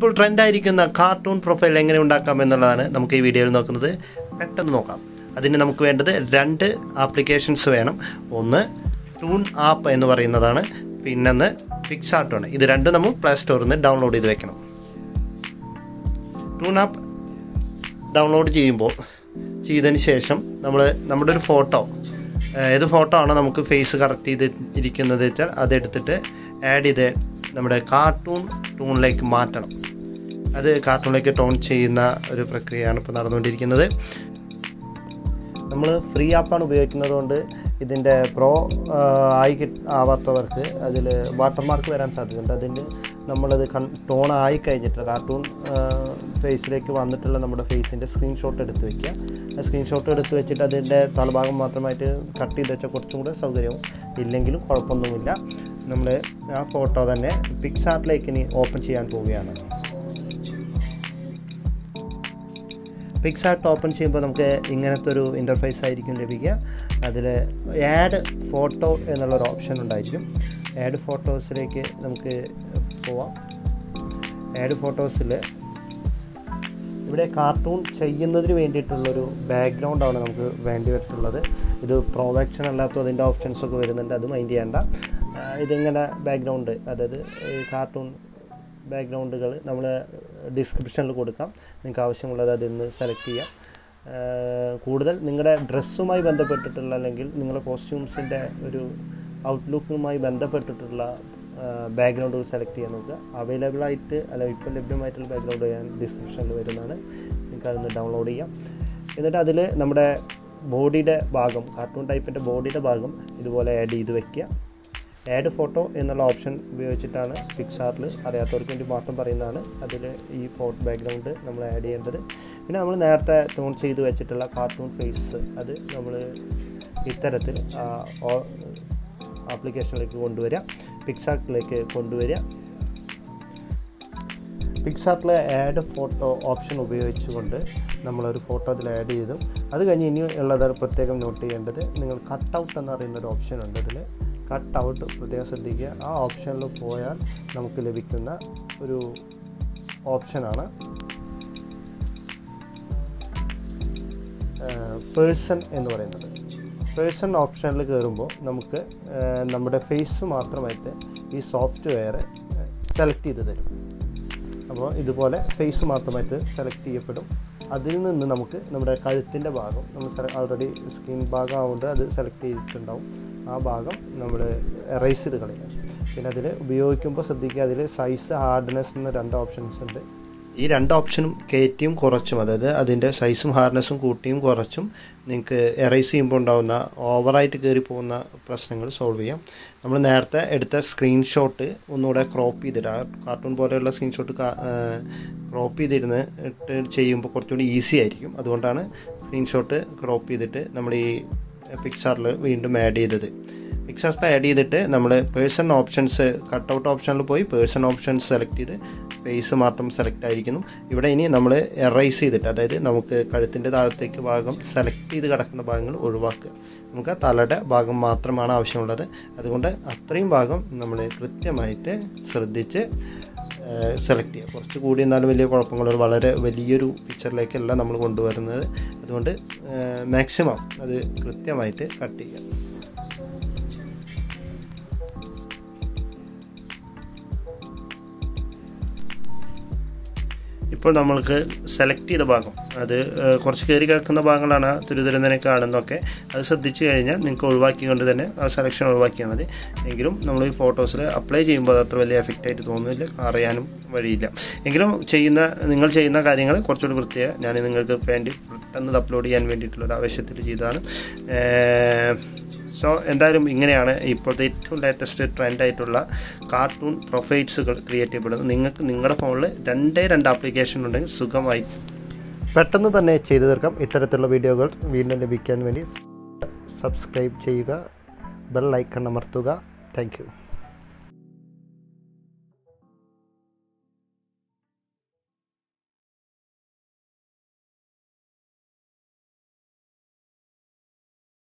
ഇപ്പോൾ ട്രെൻഡായിരിക്കുന്ന cartoon profile എങ്ങനെ ഉണ്ടാക്കാം എന്നുള്ളതാണ് നമുക്ക് ഈ വീഡിയോയിൽ നോക്കുന്നത് പെട്ടെന്ന് നോക്കാം അതിന് നമുക്ക് വേണ്ടത് രണ്ട് ആപ്ലിക്കേഷൻസ് വേണം ഒന്ന് ടൂൺ ആപ്പ് എന്ന് പറയുന്നതാണ് പിന്നൊന്ന് പിക്സാർട്ടാണ് ഇത് രണ്ടും നമ്മൾ പ്ലേ സ്റ്റോറിൽ നിന്ന് ഡൗൺലോഡ് ചെയ്ത് വെക്കണം ടൂൺ ആപ്പ് ഡൗൺലോഡ് ചെയ്യുമ്പോൾ ചെയ്തതിന് ശേഷം നമ്മൾ നമ്മുടെ ഒരു ഫോട്ടോ ഏത് ഫോട്ടോ ആണോ നമുക്ക് ഫേസ് കറക്റ്റ് ചെയ്ത് ഇരിക്കുന്നത് വെച്ചാൽ അതെടുത്തിട്ട് ആഡ് ചെയ്ത് നമ്മുടെ കാർട്ടൂൺ ടൂണിലേക്ക് മാറ്റണം അത് കാർട്ടൂണിലേക്ക് ടോൺ ചെയ്യുന്ന ഒരു പ്രക്രിയയാണ് ഇപ്പോൾ നടന്നുകൊണ്ടിരിക്കുന്നത് നമ്മൾ ഫ്രീ ആപ്പാണ് ഉപയോഗിക്കുന്നത് കൊണ്ട് ഇതിൻ്റെ പ്രോ ആയി കിട്ട് ആവാത്തവർക്ക് അതിൽ വാട്ടർമാർക്ക് വരാൻ സാധ്യതയുണ്ട് അതിന് നമ്മളത് കൺ ടോൺ ആയി കഴിഞ്ഞിട്ട് കാർട്ടൂൺ ഫേസിലേക്ക് വന്നിട്ടുള്ള നമ്മുടെ ഫേസിൻ്റെ സ്ക്രീൻഷോട്ട് എടുത്ത് വയ്ക്കുക ആ സ്ക്രീൻഷോട്ട് എടുത്ത് വെച്ചിട്ട് അതിൻ്റെ തലഭാഗം മാത്രമായിട്ട് കട്ട് ചെയ്ത് വെച്ചാൽ കുറച്ചും കൂടെ സൗകര്യവും ഇല്ലെങ്കിലും കുഴപ്പമൊന്നുമില്ല നമ്മൾ ആ ഫോട്ടോ തന്നെ പിക്സാർട്ടിലേക്ക് ഇനി ഓപ്പൺ ചെയ്യാൻ പോവുകയാണ് പിക്സാർട്ട് ഓപ്പൺ ചെയ്യുമ്പോൾ നമുക്ക് ഇങ്ങനത്തെ ഒരു ഇൻ്റർഫേസ് ആയിരിക്കും ലഭിക്കുക അതിൽ ആഡ് ഫോട്ടോ എന്നുള്ളൊരു ഓപ്ഷൻ ഉണ്ടായിരിക്കും ആഡ് ഫോട്ടോസിലേക്ക് നമുക്ക് പോവാം ആഡ് ഫോട്ടോസിൽ ഇവിടെ കാർട്ടൂൺ ചെയ്യുന്നതിന് വേണ്ടിയിട്ടുള്ളൊരു ബാക്ക്ഗ്രൗണ്ടാണ് നമുക്ക് വേണ്ടി വരത്തുള്ളത് ഇത് പ്രൊവക്ഷൻ അല്ലാത്ത അതിൻ്റെ ഓപ്ഷൻസൊക്കെ വരുന്നുണ്ട് അത് മൈൻഡ് ചെയ്യേണ്ട ഇതിങ്ങനെ ബാക്ക്ഗ്രൗണ്ട് അതായത് കാർട്ടൂൺ ബാക്ക്ഗ്രൗണ്ടുകൾ നമ്മൾ ഡിസ്ക്രിപ്ഷനിൽ കൊടുക്കാം നിങ്ങൾക്ക് ആവശ്യമുള്ളത് അതിൽ നിന്ന് സെലക്ട് ചെയ്യാം കൂടുതൽ നിങ്ങളുടെ ഡ്രസ്സുമായി ബന്ധപ്പെട്ടിട്ടുള്ള അല്ലെങ്കിൽ നിങ്ങളുടെ കോസ്റ്റ്യൂംസിൻ്റെ ഒരു ഔട്ട്ലുക്കുമായി ബന്ധപ്പെട്ടിട്ടുള്ള ബാക്ക്ഗ്രൗണ്ടുകൾ സെലക്ട് ചെയ്യാൻ നോക്കുക അവൈലബിൾ ആയിട്ട് അല്ല ഇപ്പോൾ ലഭ്യമായിട്ടുള്ള ബാക്ക്ഗ്രൗണ്ട് ഞാൻ ഡിസ്ക്രിപ്ഷനിൽ വരുന്നതാണ് നിങ്ങൾക്ക് അതൊന്ന് ഡൗൺലോഡ് ചെയ്യാം എന്നിട്ട് അതിൽ നമ്മുടെ ബോഡിയുടെ ഭാഗം കാർട്ടൂൺ ടൈപ്പിൻ്റെ ബോഡിയുടെ ഭാഗം ഇതുപോലെ ആഡ് ചെയ്ത് വെക്കുക ആഡ് ഫോട്ടോ എന്നുള്ള ഓപ്ഷൻ ഉപയോഗിച്ചിട്ടാണ് പിക്സാറിൽ അറിയാത്തവർക്ക് വേണ്ടി മാത്രം പറയുന്നതാണ് അതിൽ ഈ ഫോട്ടോ ബാക്ക്ഗ്രൗണ്ട് നമ്മൾ ആഡ് ചെയ്യേണ്ടത് പിന്നെ നമ്മൾ നേരത്തെ ടോൺ ചെയ്ത് വെച്ചിട്ടുള്ള കാർട്ടൂൺ ഫേസ് അത് നമ്മൾ ഇത്തരത്തിൽ ആപ്ലിക്കേഷനിലേക്ക് കൊണ്ടുവരിക പിക്സാർട്ടിലേക്ക് കൊണ്ടുവരിക പിക്സാർട്ടിലെ ആഡ് ഫോട്ടോ ഓപ്ഷൻ ഉപയോഗിച്ചുകൊണ്ട് നമ്മളൊരു ഫോട്ടോ അതിൽ ആഡ് ചെയ്തു അത് കഴിഞ്ഞ് ഇനി ഉള്ളത് പ്രത്യേകം നോട്ട് ചെയ്യേണ്ടത് നിങ്ങൾ കട്ട് ഔട്ട് എന്ന് പറയുന്ന ഒരു ഓപ്ഷൻ ഉണ്ട് അതിൽ കട്ട് ഔട്ട് പ്രത്യേകം ശ്രദ്ധിക്കുക ആ ഓപ്ഷനിൽ പോയാൽ നമുക്ക് ലഭിക്കുന്ന ഒരു ഓപ്ഷനാണ് പേഴ്സൺ എന്ന് പറയുന്നത് പേഴ്സൺ ഓപ്ഷനിൽ കയറുമ്പോൾ നമുക്ക് നമ്മുടെ ഫേസ് മാത്രമായിട്ട് ഈ സോഫ്റ്റ്വെയർ സെലക്ട് ചെയ്ത് തരും അപ്പോൾ ഇതുപോലെ ഫേസ് മാത്രമായിട്ട് സെലക്ട് ചെയ്യപ്പെടും അതിൽ നിന്ന് നമുക്ക് നമ്മുടെ കഴുത്തിൻ്റെ ഭാഗം നമ്മൾ ഓൾറെഡി സ്കിൻ ഭാഗം ആവുകൊണ്ട് അത് സെലക്ട് ചെയ്തിട്ടുണ്ടാവും ആ ഭാഗം നമ്മൾ എറേസ് ചെയ്ത് കളയുക പിന്നെ അതിൽ ഉപയോഗിക്കുമ്പോൾ ശ്രദ്ധിക്കുക അതിൽ സൈസ് ഹാർഡ്നെസ് എന്ന രണ്ട് ഓപ്ഷൻസ് ഉണ്ട് ഈ രണ്ട് ഓപ്ഷനും കയറ്റിയും കുറച്ചും അതായത് അതിൻ്റെ സൈസും ഹാർഡ്നെസ്സും കൂട്ടിയും കുറച്ചും നിങ്ങൾക്ക് എറേസ് ചെയ്യുമ്പോൾ ഉണ്ടാകുന്ന ഓവറായിട്ട് കയറി പോകുന്ന പ്രശ്നങ്ങൾ സോൾവ് ചെയ്യാം നമ്മൾ നേരത്തെ എടുത്ത സ്ക്രീൻഷോട്ട് ഒന്നുകൂടെ ക്രോപ്പ് ചെയ്തിട്ട് ആ കാർട്ടൂൺ പോലെയുള്ള സ്ക്രീൻഷോട്ട് ക്രോപ്പ് ചെയ്തിരുന്ന് ഇട്ട് ചെയ്യുമ്പോൾ കുറച്ചുകൂടി ഈസി ആയിരിക്കും അതുകൊണ്ടാണ് സ്ക്രീൻഷോട്ട് ക്രോപ്പ് ചെയ്തിട്ട് നമ്മൾ ഈ പിക്ചറിൽ വീണ്ടും ആഡ് ചെയ്തത് പിക്ചറിൽ ആഡ് ചെയ്തിട്ട് നമ്മൾ പേഴ്സൺ ഓപ്ഷൻസ് കട്ടൗട്ട് ഓപ്ഷനിൽ പോയി പേഴ്സൺ ഓപ്ഷൻസ് സെലക്ട് ചെയ്ത് ഫേസ് മാത്രം സെലക്ട് ആയിരിക്കുന്നു ഇവിടെ ഇനി നമ്മൾ എറൈസ് ചെയ്തിട്ട് അതായത് നമുക്ക് കഴുത്തിൻ്റെ താഴത്തേക്ക് ഭാഗം സെലക്ട് ചെയ്ത് കിടക്കുന്ന ഭാഗങ്ങൾ ഒഴിവാക്കുക നമുക്ക് തലയുടെ ഭാഗം മാത്രമാണ് ആവശ്യമുള്ളത് അതുകൊണ്ട് അത്രയും ഭാഗം നമ്മൾ കൃത്യമായിട്ട് ശ്രദ്ധിച്ച് സെലക്ട് ചെയ്യുക കുറച്ച് കൂടി എന്നാലും വലിയ കുഴപ്പങ്ങളോ വളരെ വലിയൊരു പിക്ചറിലേക്കല്ല നമ്മൾ കൊണ്ടുവരുന്നത് അതുകൊണ്ട് മാക്സിമം അത് കൃത്യമായിട്ട് കട്ട് ചെയ്യുക ഇപ്പോൾ നമ്മൾക്ക് സെലക്ട് ചെയ്ത ഭാഗം അത് കുറച്ച് കയറി കിടക്കുന്ന ഭാഗങ്ങളാണ് തുരുതുരന്തനെ കാണുന്നതൊക്കെ അത് ശ്രദ്ധിച്ചു കഴിഞ്ഞാൽ നിങ്ങൾക്ക് ഒഴിവാക്കിക്കൊണ്ട് തന്നെ ആ സെലക്ഷൻ ഒഴിവാക്കിയാൽ മതി എങ്കിലും നമ്മൾ ഈ ഫോട്ടോസിൽ അപ്ലൈ ചെയ്യുമ്പോൾ അത് അത്ര വലിയ എഫക്റ്റ് ആയിട്ട് തോന്നുന്നില്ല അറിയാനും വഴിയില്ല എങ്കിലും ചെയ്യുന്ന നിങ്ങൾ ചെയ്യുന്ന കാര്യങ്ങൾ കുറച്ചുകൂടി വൃത്തിയായി ഞാൻ നിങ്ങൾക്ക് വേണ്ടി പെട്ടെന്ന് അപ്ലോഡ് ചെയ്യാൻ വേണ്ടിയിട്ടുള്ള ആവശ്യത്തിൽ ചെയ്തതാണ് സോ എന്തായാലും ഇങ്ങനെയാണ് ഇപ്പോഴത്തെ ഏറ്റവും ലേറ്റസ്റ്റ് ട്രെൻഡായിട്ടുള്ള കാർട്ടൂൺ പ്രൊഫൈൽസുകൾ ക്രിയേറ്റ് ചെയ്യപ്പെടുന്നത് നിങ്ങൾക്ക് നിങ്ങളുടെ ഫോണിൽ രണ്ടേ രണ്ട് ആപ്ലിക്കേഷൻ ഉണ്ടെങ്കിൽ സുഖമായി പെട്ടെന്ന് തന്നെ ചെയ്തു തീർക്കാം ഇത്തരത്തിലുള്ള വീഡിയോകൾ വീണ്ടും ലഭിക്കാൻ വേണ്ടി സബ്സ്ക്രൈബ് ചെയ്യുക ബെൽ ഐക്കൺ അമർത്തുക താങ്ക്